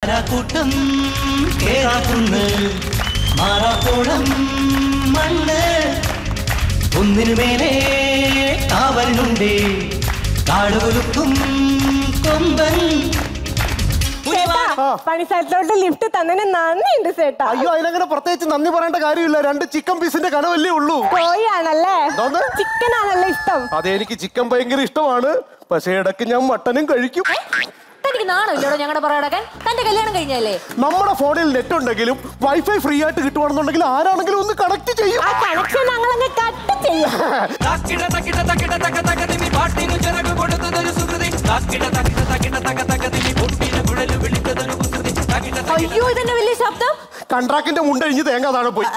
കൂട്ടം കേറാക്കുന്ന് മാറാപ്പോളം മണ്ണ് ഒന്നിനു മേലെ കാവലിനുണ്ട് കാടുകൊലുക്കും കൊമ്പൻ ചേട്ടാ പണിസ്ഥലത്തോട്ട് ലിഫ്റ്റ് തന്നതിന് നന്ദിയുണ്ട് ചേട്ടാ അയ്യോ അതിനങ്ങനെ പ്രത്യേകിച്ച് നന്ദി പറയേണ്ട കാര്യമില്ല രണ്ട് ചിക്കൻ പീസിന്റെ കനവല്ലേ ഉള്ളൂ കോഴിയാണല്ലേ എന്തോന്ന്? ചിക്കൻ ആണല്ലോ ഇഷ്ടം അതെ എനിക്ക് ചിക്കൻ ഭയങ്കര ഇഷ്ടമാണ് പക്ഷേ ഇടയ്ക്ക് ഞാൻ മട്ടനും കഴിക്കും തനിക്ക് നാണമില്ലടോ ഞങ്ങളുടെ പറയടക്കാൻ തന്റെ കല്യാണം കഴിഞ്ഞല്ലേ നമ്മുടെ ഫോണിൽ നെറ്റ് ഉണ്ടെങ്കിലും വൈഫൈ ഫ്രീ ആയിട്ട് കിട്ടുവാണെന്നുണ്ടെങ്കിൽ ആരാണെങ്കിലും ഒന്ന് കണക്ട് ചെയ്യും ആ കണക്ഷൻ ഞങ്ങളങ്ങ് കട്ട് ചെയ്യും തക്കിട തക്കിട തക്കിട തക തക തിമി പാട്ടിനു ചിറകു കൊടുത്തതൊരു സുഹൃതി തക്കിട തക്കിട തക്കിട തക തക തിമി പൊട്ടിന് കുഴല് വിളിച്ചതൊരു കുസൃതി തക്കിട തക്കിട അയ്യോ ഇതെന്നെ വലിയ ശബ്ദം കൺട്രാക്ടിന്റെ മുണ്ടഴിഞ്ഞ് തേങ്ങ താഴെ പോയി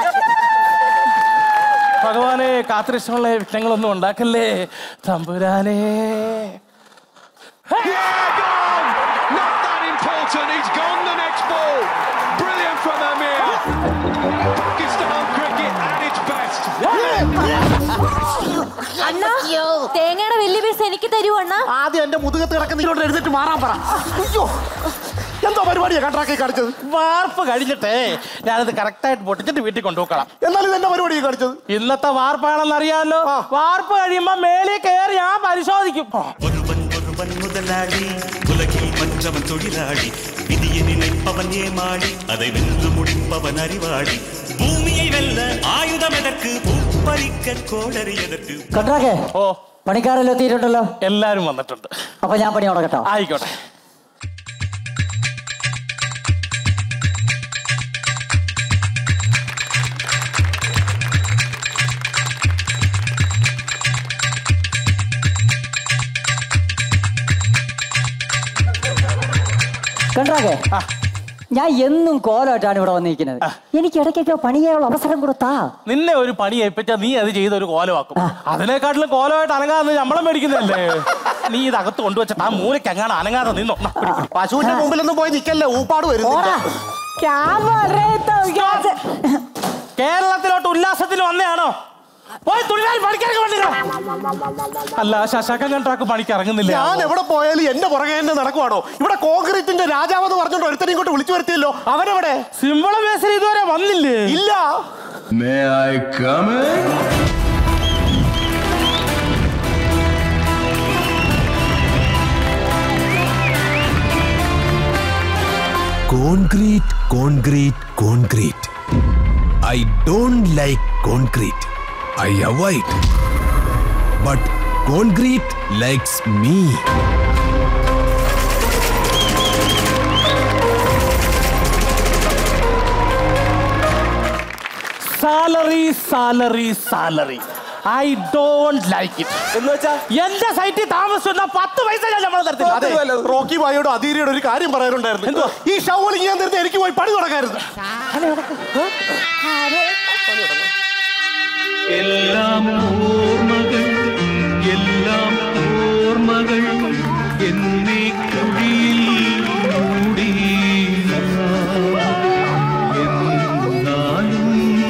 ഭഗവാനെ കാത്തിരിഷ്ടമുള്ള വിഘ്നങ്ങളൊന്നും ഉണ്ടാക്കല്ലേ തമ്പുരാനേ Not that important. He's gone the next ball. Brilliant from Amir. Pakistan cricket at its best. അണ്ണാ തേങ്ങയുടെ വലിയ പീസ് എനിക്ക് തരൂ അണ്ണാ ആദ്യം എന്റെ മുതുകത്ത് കിടക്കുന്ന ഇങ്ങോട്ട് എഴുന്നേറ്റ് മാറാൻ പറ അയ്യോ എന്തോ പരിപാടിയാ കൺട്രാക്ട് കാണിച്ചത് വാർപ്പ് കഴിഞ്ഞിട്ടേ ഞാനത് കറക്റ്റായിട്ട് പൊട്ടിച്ചിട്ട് വീട്ടിൽ കൊണ്ടുപോക്കണം എന്നാലും ഇത് എന്റെ പരിപാടിയാ കാണിച്ചത് ഇന്നത്തെ വാർപ്പാണെന്ന് അറിയാമല്ലോ ആ. വാർപ്പ് കഴിയുമ്പോ മേളിൽ കയറി ഞാൻ പരിശോധിക്കും ഒരുവൻ ഒരുവൻ മുതലാളി உலகில் மற்றவன் தொழிலாளி விதியை நினைப்பவன் ஏமாளி அதை வென்று முடிப்பவன் அறிவாளி பூமியை வெல்ல ஆயுதம் எதற்கு பூப்பறிக்க கோடரி எதற்கு കൺട്രാക്കേ ഓ പണിക്കാരെല്ലാം എത്തിയിട്ടുണ്ടല്ലോ എല്ലാരും വന്നിട്ടുണ്ട് അപ്പൊ ഞാൻ പണി തുടങ്ങട്ടോ ആയിക്കോട്ടെ കൺട്രാക്കേ ഞാൻ എന്നും കോലമായിട്ടാണ് ഇവിടെ വന്നിരിക്കുന്നത് എനിക്ക് ഇടയ്ക്കൊക്കെ പണി ചെയ്യാനുള്ള അവസരം കൊടുത്താ നിന്നെ ഒരു പണി ഏൽപ്പിച്ചാൽ നീ അത് ചെയ്ത് ഒരു കോലമാക്കും അതിനെക്കാട്ടിലും കോലമായിട്ട് അനങ്ങാതെ ശമ്പളം മേടിക്കുന്നതല്ലേ നീ ഇത് അകത്ത് കൊണ്ടുവച്ചിട്ട് ആ മൂലയ്ക്ക് അങ്ങാണ് അനങ്ങാതെ നിന്നോ നാ, പിടി, പിടി. പശുവിന്റെ മുമ്പിലൊന്നും പോയി നിക്കല്ലേ ഊപ്പാട് വരുന്നില്ല ഓടാ. ക്യാ ബോൾ രേ തോ യാ- കേരളത്തിലോട്ട് ഉല്ലാസത്തിന് വന്നയാണോ പോയി തുണികാരി പണിക്കിറങ്ങി വന്നില്ല അല്ല ശശാക്കൻ കണ്ടാക്ക് പണിക്ക് ഇറങ്ങുന്നില്ല ഞാൻ എവിടെ പോയാലും എന്റെ പുറകെ തന്നെ നടക്കുവാണോ ഇവിടെ കോൺക്രീറ്റിന്റെ രാജാവെന്ന് പറഞ്ഞോണ്ട് ഒരുത്തനെ ഇങ്ങോട്ട് വിളിച്ചു വരുത്തിയല്ലോ അവനെവിടെ സിമ്പിള ബേസിൽ ഇതുവരെ വന്നില്ലേ ഇല്ല May I come in? Concrete, concrete, concrete. I don't like concrete. I avoid. But concrete likes me. Salary salary salary I don't like it എന്ന് വെച്ചാ എന്റെ സൈറ്റിൽ താമസിക്കുന്ന പത്ത് പൈസ ഞാൻ ശമ്പളം തരത്തില്ല അതെ റോക്കി ബായോടും അതീരിയോട് ഒരു കാര്യം പറയാനുണ്ടായിരുന്നു ഈ ഷവലിങ് ഞാൻ നേരത്തെ എനിക്ക് പോയി പണി തുടങ്ങായിരുന്നു എല്ലാം ഓർമ്മകൾ എല്ലാം ഓർമ്മകൾ എന്നീ കുഴിയിൽ മൂടി എന്നാലും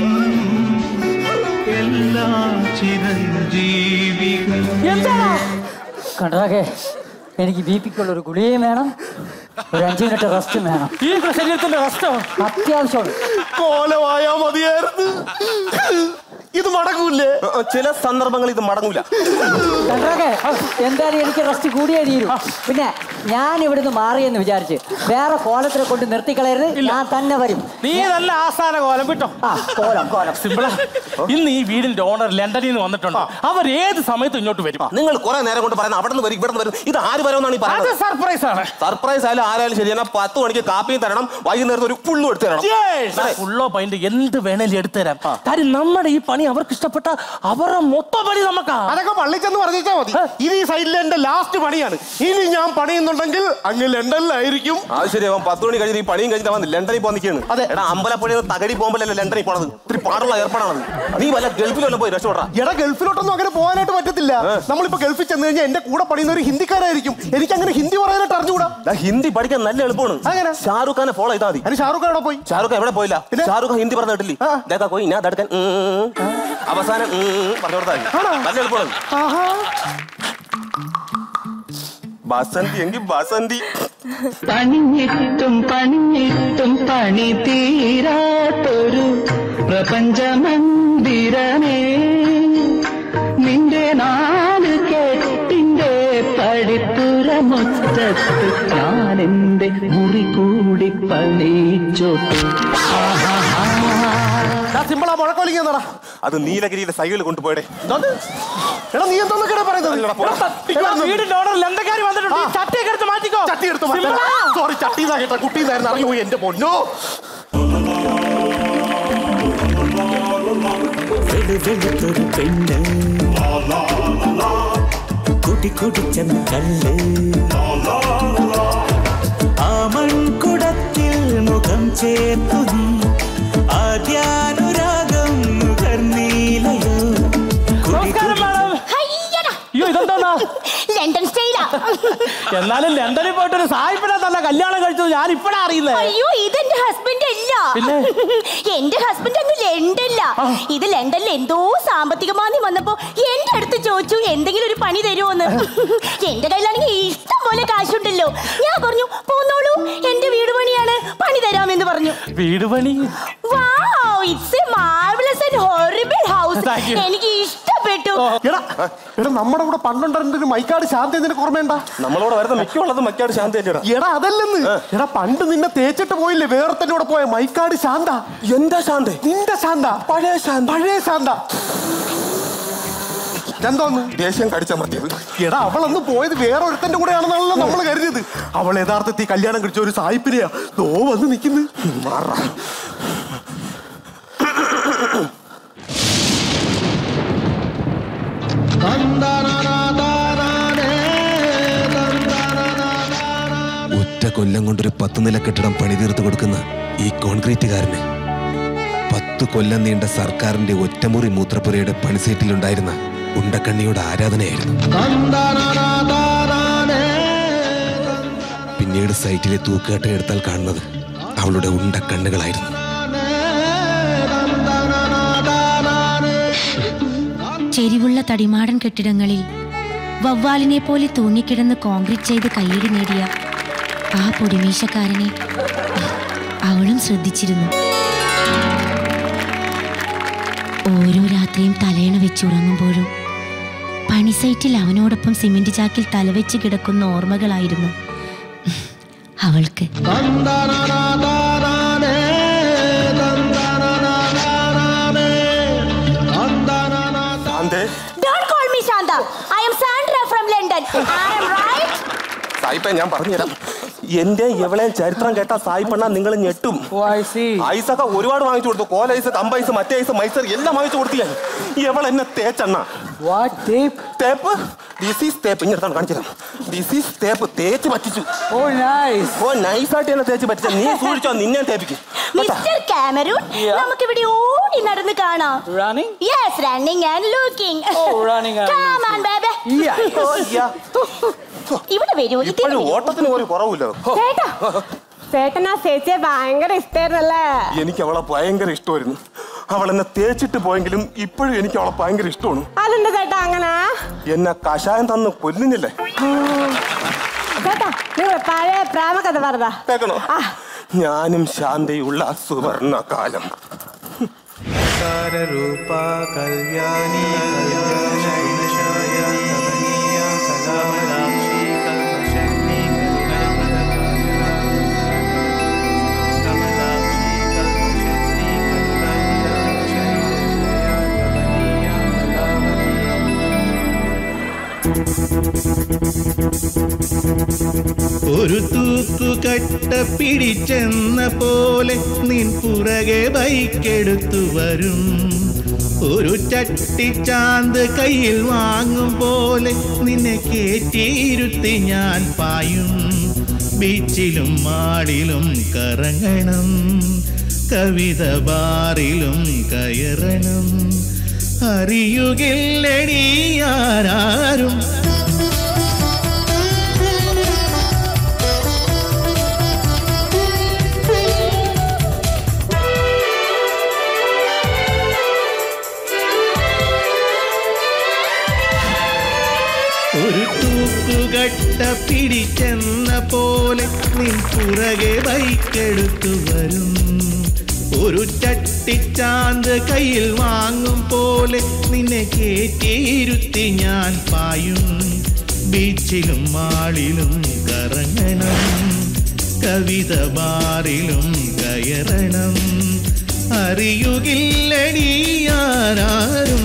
എല്ലാം ചിരഞ്ജീവികൾ കൺട്രാക്കേ എനിക്ക് ബി പിക്കുള്ള ഒരു ഗുളികയും വേണം ഒരു അഞ്ച് മിനിറ്റ് റെസ്റ്റും വേണം ഈ ശരീരത്തിന്റെ കഷ്ടം അത്യാവശ്യമാണ് കോലമായാ മതിയായിരുന്നു ഇത് മടങ്ങൂല്ലേ ചില സന്ദർഭങ്ങളിൽ ഇത് മടങ്ങൂല കൺട്രാക്കേ എന്തായാലും എനിക്ക് റെസ്റ്റ് കൂടിയേ തീരൂ പിന്നെ ഞാൻ ഇവിടുന്ന് മാറിയെന്ന് വിചാരിച്ച് വേറെ കോലത്തിനെ കൊണ്ട് നിർത്തിക്കളയരുത് ഞാൻ തന്നെ വരും നീ നല്ല ആസാന കോലം വിട്ടോ ആ കോലം കോലം സിമ്പിളാ ഇന്ന് ഈ വീടിന്റെ ഓണർ ലണ്ടനിൽ നിന്ന് വന്നിട്ടുണ്ട് അവർ ഏത് സമയത്തും ഇങ്ങോട്ട് വരും നിങ്ങൾ കുറെ നേരം കൊണ്ട് പറയുന്നത് അവിടെ നിന്ന് വരും ഇവിടെ നിന്ന് വരും ഇത് ആര് വരുമെന്നാണ് ഈ അത് പറയുന്നത് സർപ്രൈസ് ആണ് സർപ്രൈസ് ആയാലും ആരായാലും ശരി എന്നാൽ പത്ത് മണിക്ക് കാപ്പിയും തരണം വൈകുന്നേരത്ത് ഒരു പുള്ളും എടുത്ത് തരണം അതെ. ഫുള്ളോ പൈന്റ് എന്ത് വേണേലും എടുത്തുതരാം കാര്യം നമ്മുടെ ഈ പണി അവർക്ക് ഇഷ്ടപ്പെട്ട അവരുടെ മൊത്തം പണി നമുക്കാ അതൊക്കെ പള്ളിച്ചെന്ന് പറഞ്ഞാൽ മതി ഇത് ഈ സൈഡിലെ എന്റെ ലാസ്റ്റ് പണിയാണ് ഇനി ഞാൻ പണിയുന്നുണ്ടെങ്കിൽ അങ്ങ് ലണ്ടനിലായിരിക്കും അത് ശരി അവൻ പത്ത് മണി കഴിഞ്ഞ് ഈ പണിയും കഴിഞ്ഞിട്ട് അവൻ ലണ്ടനിൽ പോകാൻ നിൽക്കുകയാണ് അതെ. എടാ അമ്പലപ്പുഴ തകടി പോകുമ്പോഴല്ലേ ലണ്ടനിൽ പോണത് ഇത്തിരി പാടുള്ള ഏർപ്പാടാണത് നീ വല്ല ഗൾഫിലെല്ലാം പോയി രക്ഷപ്പെടാ എടാ ഗൾഫിലോട്ടൊന്നും അങ്ങനെ പോകാനായിട്ട് പറ്റത്തില്ല നമ്മളിപ്പോ ഗൾഫിൽ ചെന്ന് കഴിഞ്ഞാൽ എന്റെ കൂടെ പണിയുന്ന ഒരു ഹിന്ദിക്കാരായിരിക്കും എനിക്ക് അങ്ങനെ ഹിന്ദി പറയാനായിട്ട് അറിഞ്ഞുകൂടാ ദാ ഹിന്ദി പഠിക്കാൻ നല്ല എളുപ്പമാണ് അതെങ്ങനെ? ഷാറുഖ് ഖാനെ ഫോളോ ചെയ്താൽ മതി അതിന് ഷാറുഖ് എവിടെ പോയി ഷാറുഖ് എവിടെ പോയില്ല പിന്നെ? ഷാറുഖ് ഖാൻ ഹിന്ദി പറഞ്ഞ കേട്ടില്ലേ ആ. ഇതൊക്കെ പോയി ഞാൻ തടുക്കാൻ അവസാനം ഉം, ഉം, പറഞ്ഞു കൊടുത്താൽ മതി. നല്ല എളുപ്പമാണ് ബസന്തി എങ്കിൽ ബസന്തി പണിഞ്ഞിട്ടും പണിഞ്ഞിട്ടും പണി തീരാത്തൊരു പ്രപഞ്ചമന്ദിരമേ നിന്റെ നാല് കെട്ടിന്റെ പടിപ്പുറമുറ്റത്ത് ഞാൻ എന്റെ മുറി കൂടി പണിച്ചോട്ടു സിമ്പിളാ മുഴക്കോലിക്ക് എന്നടാ അത് നീലഗിരിയിലെ സൈക്കിൾ കൊണ്ടുപോയടെ എടാ നീ എന്തോന്ന് കേടാ പറയുന്നത് എടാ, വീടിന്റെ ഓർഡർ ലണ്ടക്കാരി വന്നിട്ടുണ്ട് ഈ ചട്ടിയൊക്കെ എടുത്ത് മാറ്റിക്കോ ചട്ടി എടുത്ത് സിമ്പിളാ. സോറി ചട്ടി കേട്ടാ കുട്ടിന്നായിരുന്നു അറിയോ എന്റെ പൊന്നോ വെളുവെളുത്തൊരു പെണ്ണ് കുടി കുടിച്ചെന്ന കള്ള് ആ മൺകുടത്തിൽ മുഖം ചേർത്തു നീ ആദ്യാനുരാഗം നുകർന്നീലയോ നമസ്കാരം മാഡം ഹയ്യടാ. അയ്യോ ഇതെന്താ ലണ്ടൻ സ്റ്റൈലാ എന്നാലും ലണ്ടനിൽ പോയിട്ട് ഒരു സായിപ്പിനെ തന്നെ കല്യാണം കഴിച്ചത് ഞാൻ ഇപ്പഴാ അറിയുന്നേ അയ്യോ ഇതെന്റെ ഹസ്ബൻഡ് അല്ല പിന്നെ? എന്റെ ഹസ്ബൻഡ് അങ്ങ് ലണ്ടനില്ല ഇത് ലണ്ടനിൽ എന്തോ സാമ്പത്തിക മാന്ദ്യം വന്നപ്പോ എന്റെ അടുത്ത് ചോദിച്ചു എന്തെങ്കിലും ഒരു പണി തരുമോന്ന് എന്റെ കയ്യിലാണെങ്കിൽ ഇഷ്ടം പോലെ കാശുണ്ടല്ലോ ഞാൻ പറഞ്ഞു പോന്നോളൂ എന്റെ വീട് പണിയാണ് പണി തരാമെന്ന് പറഞ്ഞു വീട് പണി wow it's a marvellous and horrible house Thank you. എനിക്ക് ഇഷ്ടപ്പെട്ടു എടാ എടാ നമ്മുടെ കൂടെ പണ്ടുണ്ടായിരുന്ന ഒരു മൈക്കാട് ശാന്തി നിനക്ക് ഓർമ്മയുണ്ടാ നമ്മളോട് വരുന്ന മിക്കുള്ളത് മക്കാട് ശാന്തി അല്ലേടാ എടാ അതല്ലെന്ന് എടാ പണ്ട് നിന്നെ തേച്ചിട്ട് പോയില്ലേ വേറെ തന്നെ കൂടെ പോയ മൈക്കാട് ശാന്ത എന്താ ശാന്തി നിന്റെ ശാന്ത പഴയ ശാന്ത പഴയ ശാന്ത എന്തോന്ന് ദേഷ്യം കടിച്ച മതിയത് എടാ അവളന്ന് പോയത് വേറെ ഒരുത്തന്റെ കൂടെയാണെന്നാണല്ലോ നമ്മൾ കരുതിയത് അവൾ യഥാർത്ഥത്തിൽ കല്യാണം കഴിച്ച ഒരു സായിപ്പിനെയാ ദോ വന്ന് നിൽക്കുന്നു മാറാ ഒറ്റ കൊല്ലം കൊണ്ടൊരു പത്ത് നില കെട്ടിടം പണി തീർത്ത് കൊടുക്കുന്ന ഈ കോൺക്രീറ്റുകാരന് പത്തു കൊല്ലം നീണ്ട സർക്കാരിന്റെ ഒറ്റമുറി മൂത്രപ്പുരയുടെ പണിസൈറ്റിലുണ്ടായിരുന്ന ഉണ്ടക്കണ്ണിയുടെ ആരാധനയായിരുന്നു പിന്നീട് സൈറ്റിലെ തൂക്കുകട്ട എടുത്താൽ കാണുന്നത് അവളുടെ ഉണ്ടക്കണ്ണുകളായിരുന്നു ചെരിവുള്ള തടിമാടൻ കെട്ടിടങ്ങളിൽ വവ്വാലിനെ പോലെ തൂങ്ങിക്കിടന്ന് കോൺക്രീറ്റ് ചെയ്ത് കയ്യടി നേടിയ ആ പൊടിമീശക്കാരനെ അവളും ശ്രദ്ധിച്ചിരുന്നു ഓരോ രാത്രിയും തലയണ വെച്ചുറങ്ങുമ്പോഴും പണി സൈറ്റിൽ അവനോടൊപ്പം സിമന്റ് ചാക്കിൽ തലവെച്ച് കിടക്കുന്ന ഓർമ്മകളായിരുന്നു അവൾക്ക് ശാന്തേ Don't call me Shanta. I am Sandra from London. I am right. സായിപ്പ ഞാൻ പറഞ്ഞുതരാം എന്റെ എവളെയും ചരിത്രം കേട്ട സായിപ്പണ്ണ നിങ്ങൾ ഞെട്ടും ഐസൊക്കെ ഒരുപാട് വാങ്ങിച്ചു കൊടുത്തു കോല ഐസ് കമ്പ ഐസ് മറ്റേ ഐസ് മൈസർ എല്ലാം വാങ്ങിച്ചു കൊടുത്തിയാ എവൾ എന്നെ തേച്ചണ്ണ തേപ്പ് ദിസ് ഈസ് തേപ്പ് ഇങ്ങനെ കാണിച്ചു തരാം ദിസ് ഈസ് തേപ്പ് തേച്ച് പറ്റിച്ചു ഓ നൈസ് ഓ നൈസായിട്ട് എന്നെ തേച്ച് പറ്റിച്ച നീ സൂക്ഷിച്ചോ നിന്നെ തേപ്പിക്കും മിസ്റ്റർ കാമറൂൺ നമുക്ക് ഇവിടെ ഓടി നടന്ന് കാണാം running yes running and looking Oh, running and Come on, baby. ഇവിടെ വരൂ ഇതിൽ ഇപ്പോഴും ഓട്ടത്തിന് ഒരു കുറവില്ല ചേട്ടാ ചേട്ടനാ ചേച്ചിയെ ഭയങ്കര ഇഷ്ടായിരുന്നല്ലേ എനിക്ക് അവളെ ഭയങ്കര ഇഷ്ടമായിരുന്നു അവൾ എന്നെ തേച്ചിട്ട് പോയെങ്കിലും ഇപ്പോഴും എനിക്ക് അവളെ ഭയങ്കര ഇഷ്ടമാണ് അതെന്താ ചേട്ടാ അങ്ങനെ എന്നെ കഷായം തന്ന് കൊല്ലുന്നില്ലേ ചേട്ടാ നിങ്ങൾ പഴയ പ്രേമകഥ പറഞ്ഞ കേൾക്കണോ ഞാനും ശാന്തയുള്ള സുവർണ കാലം രൂപ കല്യാണി കല്യാണശായ കമനീയ കലാമലാക്ഷി കൽമശന്നി കമലാക്ഷി കൽമശന്നി ഒരു തൂക്കുകട്ട പിടിച്ചെന്ന പോലെ നിൻ പുറകെ ബൈക്കെടുത്തു വരും ഒരു ചട്ടിച്ചാന്ത് കയ്യിൽ വാങ്ങും പോലെ നിന്നെ കേറ്റിയിരുത്തി ഞാൻ പായും ബീച്ചിലും മാടിലും കറങ്ങണം കവിത ബാറിലും കയറണം അറിയുകില്ലടി ആരാരും ഒരു തൂക്കു തൂക്കുകട്ട പിടിച്ചെന്ന പോലെ നിൻ പുറകെ ബൈക്കെടുത്തു വരും ഒരു ചട്ടിച്ചാന്ത് കയ്യിൽ വാങ്ങും പോലെ നിന്നെ കേറ്റിയിരുത്തി ഞാൻ പായും ബീച്ചിലും മാളിലും കറങ്ങണം കവിത ബാറിലും കയറണം അറിയുകില്ലടി ആരാരും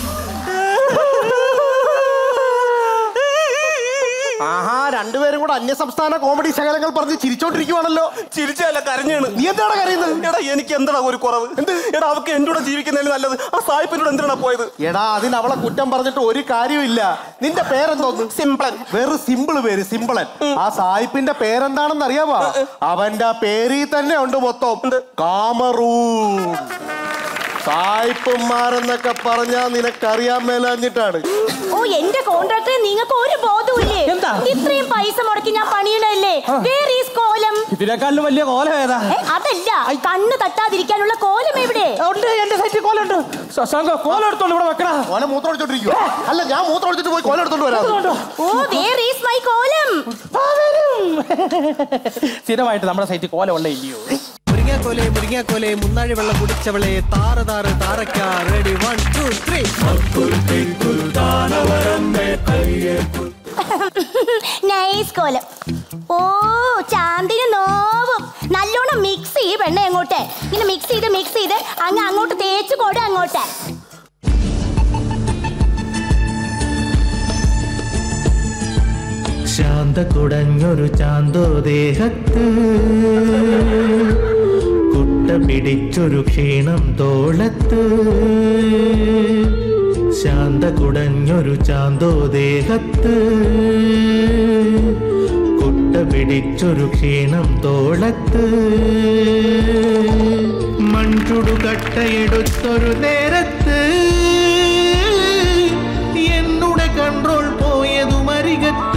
ആഹാ രണ്ടുപേരും കൂടെ അന്യസംസ്ഥാന കോമഡി ശകലങ്ങൾ പറഞ്ഞ് ചിരിച്ചോണ്ടിരിക്കുവാണല്ലോ ചിരിച്ചല്ല കരഞ്ഞാണ് നീ എന്താണ് കരയുന്നത് എടാ എനിക്ക് എന്താ ഒരു കുറവ് എടാ അവക്ക് എന്റെ കൂടെ ജീവിക്കുന്നതിന് നല്ലത് ആ സായിപ്പിനോട് എന്തിനാ പോയത് എടാ അതിന് അവളെ കുറ്റം പറഞ്ഞിട്ട് ഒരു കാര്യമില്ല നിന്റെ പേരെന്തോന്ന് സിംപ്ലൻ വെറും സിമ്പിൾ പേര് സിമ്പിളൻ ആ സായിപ്പിന്റെ പേരെന്താണെന്ന് അറിയാമോ അവന്റെ ആ പേരിൽ തന്നെ ഉണ്ട് മൊത്തം കാമറൂൺ സായിപ്പന്മാരെന്നൊക്കെ പറഞ്ഞാ നിനക്കറിയാൻ മേലാഞ്ഞിട്ടാണ് ഓ എന്റെ കോൺട്രാക്ടറെ നിങ്ങൾക്ക് ഒരു ബോധമില്ലേ എന്താ? ഇത്രയും പൈസ മുടക്കി ഞാൻ പണിയണല്ലേ വേർ ഈസ് കോലം ഇതിനേക്കാളും വലിയ കോലം ഏതാ ഏ, അതല്ല കണ്ണ് തട്ടാതിരിക്കാനുള്ള കോലം എവിടെ ഉണ്ട് എന്റെ സൈറ്റിൽ കോലുണ്ട് ശശാങ്ക കോലം എടുത്തോണ്ട് ഇവിടെ വെക്കണ കോല മൂത്രം ഒഴിച്ചോണ്ടിരിക്കുവോ അല്ല ഞാൻ മൂത്രം ഒഴിച്ചിട്ട് പോയി കോല എടുത്തോണ്ട് വരാം ഓ വേർ ഈസ് മൈ കോലം സ്ഥിരമായിട്ട് നമ്മുടെ സൈറ്റിൽ കോലം ഉള്ള ഇല്ലയോ മുരിങ്ങാക്കോലെ മുരിങ്ങാക്കോലെ മുന്നാഴി വെള്ളം കുടിച്ചവളെ താറ് താറ് താറക്ക ready one two three nice കോലം ഓ ചാന്തിന് നോവും നല്ലോണം മിക്സ് ചെയ്യ് പെണ്ണ അങ്ങോട്ട് ഇങ്ങനെ മിക്സ് ചെയ്ത് മിക്സ് ചെയ്ത് അങ്ങ് അങ്ങോട്ട് തേച്ച് കൊട അങ്ങോട്ട് ശാന്ത കുടഞ്ഞൊരു ചാന്തോ ദേഹത്ത് കുട്ട പിടിച്ചൊരു ക്ഷീണം തോളത്ത് ശാന്ത കുടഞ്ഞൊരു ചാന്തോ ദേഹത്ത് കുട്ട പിടിച്ചൊരു ക്ഷീണം തോളത്ത് മൺചുടു കട്ടയെടുത്തൊരു നേരത്ത് എന്നുടെ കൺട്രോൾ പോയതും അരികത്ത്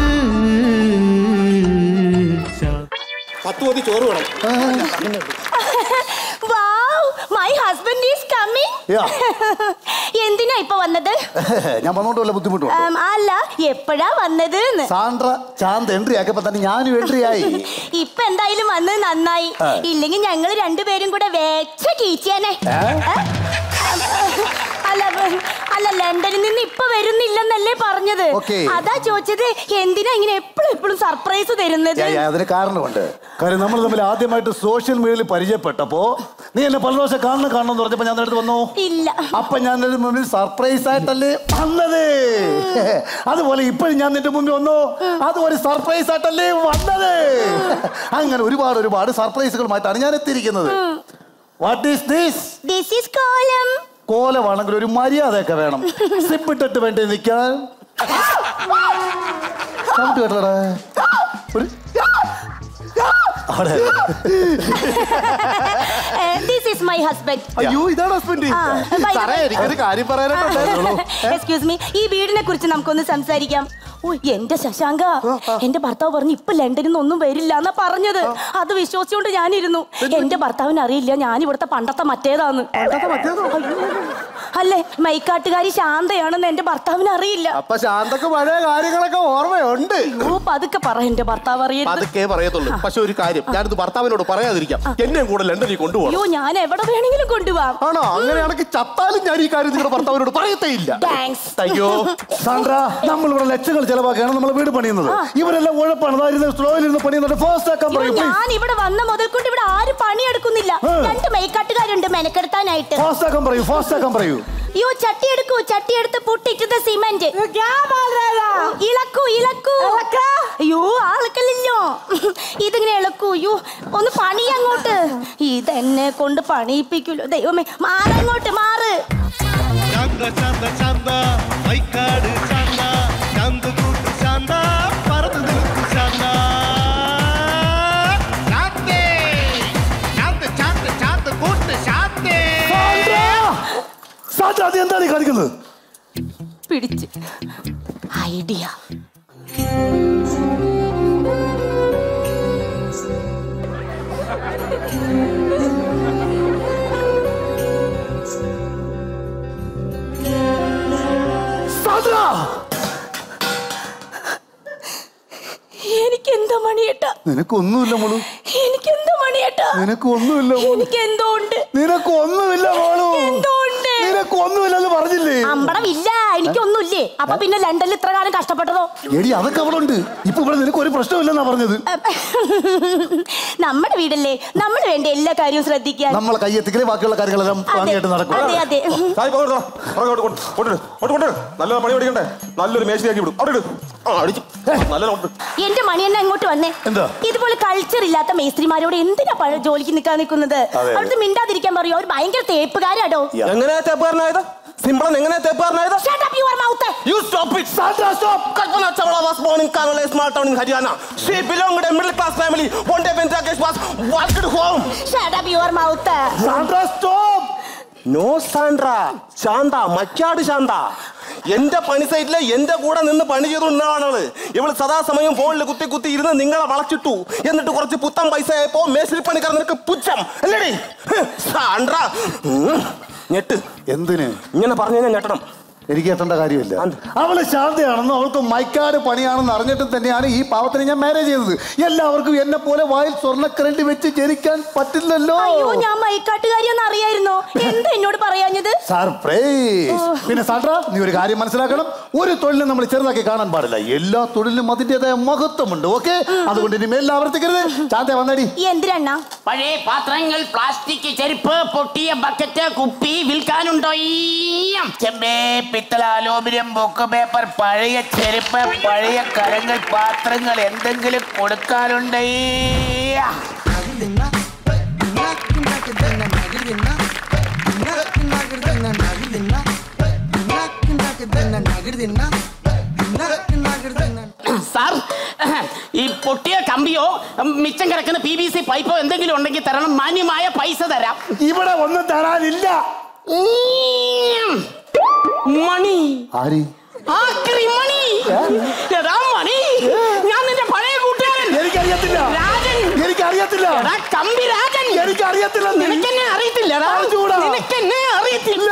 പത്ത് മതി ചോറ് വേണം wow my husband is coming Yeah. എന്തിനാ ഇപ്പൊ വന്നത് ഞാൻ വന്നോണ്ട് വല്ല ബുദ്ധിമുട്ടുണ്ടോ ഉം, അല്ല എപ്പോഴാ വന്നത് സാന്ദ്ര ചാന്ത് എൻട്രി ആക്കിയപ്പോ തന്നെ ഞാനും എൻട്രി ആയി ഇപ്പൊ എന്തായാലും വന്നത് നന്നായി ആ. ഇല്ലെങ്കിൽ ഞങ്ങൾ രണ്ടുപേരും കൂടെ വെച്ച കീച്ചിയാനെ ഏ? അല്ല ഉം, അല്ല ലണ്ടനിൽ നിന്ന് ഇപ്പൊ വരുന്നില്ലെന്നല്ലേ പറഞ്ഞത് Okay. അതാ ചോദിച്ചത് എന്തിനാ ഇങ്ങനെ എപ്പോഴും എപ്പോഴും സർപ്രൈസ് തരുന്നത് യാ, യാ, അതിന് കാരണമുണ്ട് കാര്യം നമ്മൾ തമ്മിൽ ആദ്യമായിട്ട് സോഷ്യൽ മീഡിയയിൽ പരിചയപ്പെട്ടപ്പോ നീ എന്നെ പല പ്രാവശ്യം കാണണം കാണണം എന്ന് പറഞ്ഞപ്പോ ഞാൻ അടുത്ത് വന്നു ഇല്ല അപ്പൊ ഞാൻ നിന്റെ മുമ്പിൽ സർപ്രൈസ് ആയിട്ടല്ലേ വന്നത് അതുപോലെ ഇപ്പോഴും ഞാൻ നിന്റെ മുമ്പിൽ വന്നു അത് ഒരു സർപ്രൈസ് ആയിട്ടല്ലേ വന്നത് അങ്ങനെ ഒരുപാട് ഒരുപാട് സർപ്രൈസുകളുമായിട്ടാണ് ഞാൻ എത്തിയിരിക്കുന്നത് what is this this is കോലം കോലമാണെങ്കിൽ ഒരു മര്യാദയൊക്കെ വേണം സിപ്പിട്ടിട്ട് വേണ്ടി നിൽക്കാൻ സൗണ്ട് കേട്ടോടാ ഒരു അവിടെ ദിസ് ഈസ് മൈ ഹസ്ബൻഡ് അയ്യോ ഇതാണ് ഹസ്ബൻഡ് ആ, bye, സാറേ bye. എനിക്കൊരു കാര്യം പറയാനായിട്ടുണ്ടായിരുന്നുള്ളൂ എക്സ്ക്യൂസ് മീ ഈ വീടിനെ കുറിച്ച് നമുക്കൊന്ന് സംസാരിക്കാം ഓ എന്റെ ശശാങ്ക എന്റെ ഭർത്താവ് പറഞ്ഞു ഇപ്പൊ ലണ്ടനിൽ നിന്ന് ഒന്നും വരില്ല എന്നാ പറഞ്ഞത് അത് വിശ്വസിച്ചുകൊണ്ട് ഞാനിരുന്നു എന്റെ ഭർത്താവിന് അറിയില്ല ഞാൻ ഇവിടുത്തെ പണ്ടത്തെ മറ്റേതാന്ന് അല്ലേ മൈക്കാട്ടുകാരി ശാന്തയാണെന്ന് എന്റെ ഭർത്താവിന് അറിയില്ല അപ്പൊ ശാന്തക്ക് പഴയ കാര്യങ്ങളൊക്കെ ഓർമ്മയുണ്ട് ഓ പതുക്കെ പറ എന്റെ ഭർത്താവ് അറിയരുത് അതൊക്കെ പറയത്തുള്ളൂ പക്ഷെ ഒരു കാര്യം ഞാനിത് ഭർത്താവിനോട് പറയാതിരിക്കാം എന്നെയും കൂടെ ലണ്ടനിൽ കൊണ്ടുപോകണം അയ്യോ ഞാൻ എവിടെ വേണമെങ്കിലും കൊണ്ടുപോവാം ആണോ അങ്ങനെയാണെങ്കിൽ ചത്താലും ഞാൻ ഈ കാര്യം നിങ്ങളുടെ ഭർത്താവിനോട് പറയത്തേ ഇല്ല താങ്ക്സ് അയ്യോ സാന്ദ്ര നമ്മൾ ഇവിടെ ലക്ഷങ്ങൾ ചെലവാക്കിയാണ് നമ്മൾ വീട് പണിയുന്നത് ഇവരെല്ലാം ഉഴപ്പാണ് അതായിരുന്നു സ്ലോയിലിരുന്ന് പണിയുന്നത് ഫാസ്റ്റ് ആക്കാൻ അയ്യോ, പറയും ഞാൻ ഇവിടെ വന്ന മുതൽ കൊണ്ട് ഇവിടെ ആരും പണിയെടുക്കുന്നില്ല രണ്ട് മൈക്കാട്ടുകാരുണ്ട് മെനക്കെടുത്താനായിട്ട് ഫാസ്റ്റ് ആക്കാൻ പറയൂ ഫാസ്റ്റ് ആക്കാൻ പറയൂ അയ്യോ ചട്ടി എടുക്കൂ ചട്ടി എടുത്ത് പൊട്ടിട്ടത് സിമന്റ് ഇളക്കൂ ഇളക്കൂ അയ്യോ ആൾക്കല്ലോ ഇതിങ്ങനെ ഇളക്കൂ അയ്യോ ഒന്ന് പണി അങ്ങോട്ട് ഇതെന്നെ കൊണ്ട് പണിയിപ്പിക്കുല്ലോ ദൈവമേ മാറങ്ങോട്ട് മാറ് ചാന്ത ചാന്ത ചാന്ത വൈക്കാട് ചാന്ത ചാന്ത കൂട്ടു ചാന്ത പറന്നു നിൽക്കു ചാന്ത ചാന്തേ ചാന്ത ചാന്ത ചാന്ത കൂട്ട് ചാന്തേ സാന്ദ്ര അത് എന്താണ് ഈ കാണിക്കുന്നത് പിടിച്ച് ഐഡിയ സാന്ദ്ര എന്താ മണിയേട്ടാ നിനക്കൊന്നുമില്ല മോളു എനിക്കെന്താ മണിയേട്ടാ നിനക്കൊന്നുമില്ല മോളു എനിക്ക് എന്തോ ഉണ്ട് നിനക്കൊന്നുമില്ല മോളു എന്തോ ഉണ്ട് നിനക്കൊന്നുമില്ലെന്ന് പറഞ്ഞില്ലേ അമ്പടമില്ല എനിക്കൊന്നുമില്ലേ അപ്പൊ പിന്നെ ലണ്ടനിൽ ഇത്ര കാലം കഷ്ടപ്പെട്ടതോ എടി അതൊക്കെ അവിടെ ഉണ്ട് ഇപ്പൊ ഇവിടെ നിനക്ക് ഒരു പ്രശ്നമില്ലെന്നാ പറഞ്ഞത് നമ്മുടെ വീടല്ലേ നമ്മൾ വേണ്ട എല്ലാ കാര്യവും ശ്രദ്ധിക്കാൻ നമ്മളെ കയ്യെത്തിക്കല് ബാക്കിയുള്ള കാര്യങ്ങളെല്ലാം വാങ്ങിയിട്ട് നടക്കും അതെ അതെ സായിപ്പ് അങ്ങോട്ട് വാ. പുറകെ അങ്ങോട്ട് കൊണ്ട്- കൊണ്ടിട്. അങ്ങോട്ട് കൊണ്ടിട്. നല്ലൊരു പണി പഠിക്കണ്ടേ നല്ലൊരു മേശിയാക്കി വിടും അവിടെ ഇട്. ആ അടിച്ചു നല്ല എന്റെ മണി എന്നെ അങ്ങോട്ട് വന്നേ എന്താ? ഇതുപോലെ കൾച്ചർ ഇല്ലാത്ത മേസ്ത്രിമാരോട് എന്തിനാ പ- ജോലിക്ക് നിൽക്കാൻ നിൽക്കുന്നത് അതെ. അവിടുത്തെ മിണ്ടാതിരിക്കാൻ പറയോ അവർ ഭയങ്കര തേപ്പുകാരാടോ എങ്ങനെയാ തേപ്പുകാരനായത് സിമ്പിളൻ എങ്ങനെയാ തേപ്പുകാരനായത് You stop it! Sandra, stop! Kalpana Chawla was born in Kangal, a small town in Haryana. She belonged to a middle class family. One day when Rakesh was walked home. Shut up your mouth. Sandra, stop! No Sandra Shantha മക്കാട് ശാന്ത എന്റെ പണി സൈറ്റില് എന്റെ കൂടെ നിന്ന് പണി ചെയ്തുകൊണ്ടാണ് അവള് ഇവള് സദാസമയം ഫോണിൽ കുത്തി കുത്തി ഇരുന്ന് നിങ്ങളെ വളച്ചിട്ടു എന്നിട്ട് കുറച്ച് പുത്തൻ പൈസ ആയപ്പോ മേശിരി പണിക്കാർ നിനക്ക് പുച്ഛം അല്ലേടി ഹ്, സാൻഡ്ര ഉം. ഞെട്ട് എന്തിന് ഇങ്ങനെ പറഞ്ഞു കഴിഞ്ഞാൽ ഞെട്ടണം എനിക്ക് എത്തേണ്ട കാര്യമില്ല അവള് ശാന്തയാണെന്നും അവൾക്ക് മൈക്കാട് പണിയാണെന്ന് അറിഞ്ഞിട്ട് തന്നെയാണ് ഈ പാവത്തിന് ഞാൻ മാരേജ് ചെയ്തത് എല്ലാവർക്കും എന്നെ പോലെ വായിൽ സ്വർണ്ണക്കരണ്ടി വെച്ച് ജനിക്കാൻ പറ്റില്ലല്ലോ അയ്യോ ഞാൻ മൈക്കാട്ടുകാരിയെന്ന് അറിയായിരുന്നോ എന്താ എന്നോട് പറയാഞ്ഞത് സർപ്രൈസ് പിന്നെ സാട്ര നീ ഒരു കാര്യം മനസ്സിലാക്കണം ഒരു തൊഴിലും നമ്മൾ ചെറുതാക്കി കാണാൻ പാടില്ല എല്ലാ തൊഴിലിനും അതിൻ്റെതായ മഹത്വമുണ്ട് ഓക്കെ അതുകൊണ്ട് ഇനി മേലിൽ ആവർത്തിക്കരുത് ശാന്ത വന്നടി എന്തിനാ പഴയ പാത്രങ്ങൾ പ്ലാസ്റ്റിക് ചെരുപ്പ് പൊട്ടിയ ബക്കറ്റ് കുപ്പി വിൽക്കാനുണ്ടോ ഈയം. ചെമ്പേ പിത്തള അലൂമിനിയം ബുക്ക് പേപ്പർ പഴയ ചെരുപ്പ് പഴയ കരങ്ങൾ പാത്രങ്ങൾ എന്തെങ്കിലും കൊടുക്കാനുണ്ടോ ഈയ. സാർ ഈ പൊട്ടിയ കമ്പിയോ മിച്ചം കിടക്കുന്ന പി വി സി പൈപ്പോ എന്തെങ്കിലും ഉണ്ടെങ്കിൽ തരണം മാന്യമായ പൈസ തരാം ഇവിടെ ഒന്നും തരാനില്ല മണി ആര് ആക്രി മണി എടാ മണി ഞാൻ നിന്റെ പഴയ കൂട്ടുകാരൻ എനിക്കറിയത്തില്ല രാജൻ എനിക്കറിയത്തില്ല എടാ കമ്പി രാജൻ എനിക്കറിയത്തില്ല നിനക്കെന്നെ അറിയത്തില്ലടാ അറിഞ്ഞൂടാ. നിനക്കെന്നെ അറിയത്തില്ല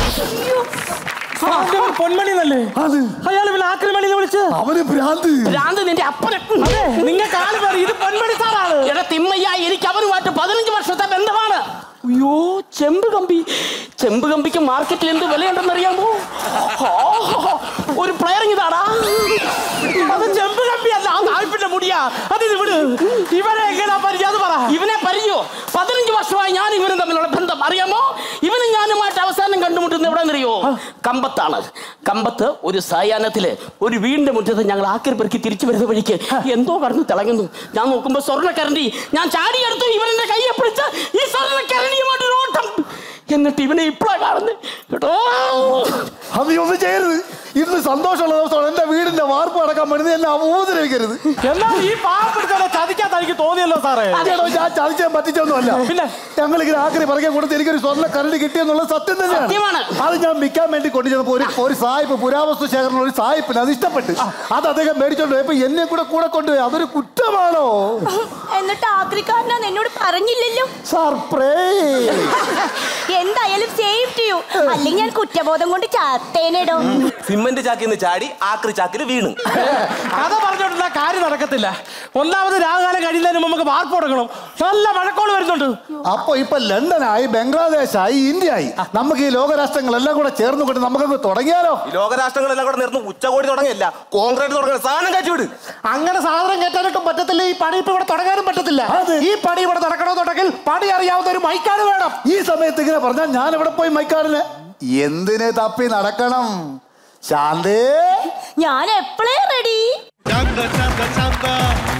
പൊന്മണി എന്നല്ലേ അയാൾ ഇവൻ ആക്രമണി വിളിച്ച് അവന് ഭ്രാന്ത് ഭ്രാന്ത് നിന്റെ അപ്പനെ നിങ്ങൾക്ക് ആള് പേര് ഇത് പൊന്മണി സാറാണ് എടാ തിമ്മയ്യ എനിക്ക് അവനുമായിട്ട് പതിനഞ്ച് വർഷത്തെ ബന്ധമാണ് അയ്യോ ചെമ്പ് കമ്പി ചെമ്പ് കമ്പിക്ക് മാർക്കറ്റിൽ എന്ത് വിലയുണ്ടെന്ന് അറിയാമോ ആ, ഒരു പ്ലെയറിംഗ് ഇതാടാ അത് ചെമ്പ് കമ്പിയല്ല ആ താഴ്പിന്റെ മുടിയാ അത് ഇത് വിട് ഇവനെ എങ്ങനെയാ പരിചയം അത് പറ ഇവനെ പരിചയോ പതിനഞ്ച് വർഷമായി ഞാൻ ഇവനും തമ്മിലുള്ള ബന്ധം അറിയാമോ ഇവനും ഞാനുമായിട്ട് അവസാനം കണ്ടുമുട്ടുന്നത് എവിടെ അറിയോ കമ്പത്താണ് കമ്പത്ത് ഒരു സായാഹ്നത്തില് ഒരു വീടിന്റെ മുറ്റത്ത് ഞങ്ങൾ ആക്കിരി പെറുക്കി തിരിച്ചു വരുന്ന വഴിക്ക് എന്തോ കടന്ന് തിളങ്ങുന്നു ഞാൻ നോക്കുമ്പോ സ്വർണ്ണക്കരണ്ടി ഞാൻ ചാടിയെടുത്തു ഇവനെന്റെ കയ്യെ പിടിച്ച് ഈ സ്വർണ്ണക്കരണ്ടിയുമായിട്ട് ഒരു ഓട്ടം എന്നിട്ട് ഇവനെ ഇപ്പഴാ കാണുന്നത് കേട്ടോ അത് നീ ഒന്നും ചെയ്യരുത് ഇന്ന് സന്തോഷമുള്ള ദിവസമാണ് എന്റെ വീടിന്റെ വാർപ്പ് അടക്കാൻ വേണ്ടി നീ എന്നെ ഉപദ്രവിക്കരുത് എന്നാൽ ഈ പാവപ്പെടുത്തവനെ ചതിക്കാൻ തനിക്ക് തോന്നിയല്ലോ സാറേ അതേടോ ഞാൻ ചതിച്ചാൻ പറ്റിച്ചൊന്നുമല്ല പിന്നെ? ഞങ്ങൾ ഇങ്ങനെ ആക്രി പറയാൻ കൊടുത്ത് എനിക്കൊരു സ്വർണ്ണ കരണ്ട് കിട്ടിയെന്നുള്ളത് സത്യം തന്നെയാണ് സത്യമാണ്. അത് ഞാൻ വിൽക്കാൻ വേണ്ടി കൊണ്ടുചെന്നപ്പോ ഒരു ഒരു സായിപ്പ് പുരാവസ്തു ശേഖരണം ഒരു സായിപ്പിന് അത് ഇഷ്ടപ്പെട്ട് അത് അദ്ദേഹം മേടിച്ചോണ്ട് പോയപ്പോ എന്നെ കൂടെ കൂടെ കൊണ്ടുപോയി അതൊരു കുറ്റമാണോ എന്നിട്ട് ആക്രിക്കാരനാന്ന് എന്നോട് പറഞ്ഞില്ലല്ലോ സർപ്രൈസ് എന്തായാലും സേവ് ചെയ്യൂ അല്ലെങ്കിൽ ഞാൻ കുറ്റബോധം കൊണ്ട് ചാത്തേനെടോ സിമന്റ് ചാക്കിൽ നിന്ന് ചാടി ആക്രി ചാക്കിൽ വീണ് കഥ പറഞ്ഞോണ്ടിരുന്ന കാര്യം നടക്കത്തില്ല ഒന്നാമത് രാഹുകാലം കഴിയുന്നതിന് മുമ്പ് നമുക്ക് വാർപ്പ് കൊടുക്കണം നല്ല മഴക്കോള് വരുന്നുണ്ട് അപ്പൊ ഇപ്പൊ ലണ്ടനായി ബംഗ്ലാദേശായി ഇന്ത്യയായി നമുക്ക് ഈ ലോകരാഷ്ട്രങ്ങളെല്ലാം കൂടെ ചേർന്ന് കൊണ്ട് നമുക്കങ്ങ് തുടങ്ങിയാലോ ഈ ലോകരാഷ്ട്രങ്ങളെല്ലാം കൂടെ നേർന്ന് ഉച്ചകോടി തുടങ്ങിയല്ല കോൺക്രീറ്റ് തുടങ്ങിയ സാധനം കച്ചുവിട് അങ്ങനെ സാധനം കയറ്റാനൊക്കെ പറ്റത്തില്ല ഈ പണി ഇപ്പൊ ഇവിടെ തുടങ്ങാനും പറ്റത്തില്ല ഈ പണി ഇവിടെ നടക്കണമെന്നുണ്ടെങ്കിൽ പണി അറിയാവുന്ന ഒരു മൈക്കാട് വേണം ഈ സമയത്ത് ഇങ്ങനെ പറഞ്ഞാൽ ഞാൻ എവിടെ പോയി മൈക്കാടിന് എന്തിനെ തപ്പി നടക്കണം ശാന്തേ ഞാൻ എപ്പോഴേ റെഡി ചാന്ത ചാന്ത ചാന്ത